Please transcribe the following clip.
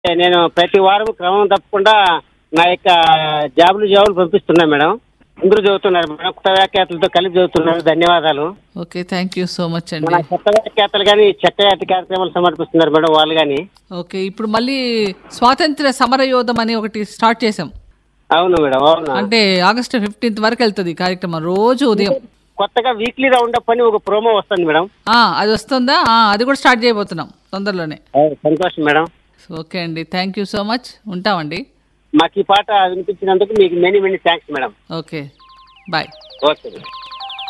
నేను ప్రతి వారం క్రమం తప్పకుండా నా యొక్క జాబులు జాబులు పంపిస్తున్నా మేడం అందరూ చదువుతున్నారు మేడం కొత్త వ్యాఖ్యాతలతో కలిపి చదువుతున్నారు ధన్యవాదాలు okay thank you so much మన అండి కొత్త వ్యాఖ్యాతలు కానీ చక్కటి కార్యక్రమాలు సమర్పిస్తున్నారు మేడం వాళ్ళు కానీ ఓకే ఇప్పుడు మళ్ళీ స్వాతంత్ర సమర యోధం అని ఒకటి స్టార్ట్ చేసాం అవును మేడం అవును అంటే ఆగస్టు ఫిఫ్టీన్త్ వరకు వెళ్తుంది ఈ కార్యక్రమం రోజు ఉదయం కొత్తగా వీక్లీ రౌండ్ అప్ అని ఒక ప్రోమో వస్తుంది మేడం ఆ, అది వస్తుందా ఆ, అది కూడా స్టార్ట్ చేయబోతున్నాం తొందరలోనే సంతోషం మేడం ఓకే అండి థ్యాంక్ యూ సో మచ్ ఉంటామండి మాకు ఈ పాట వినిపించినందుకు మీకు many many thanks madam okay bye okay madam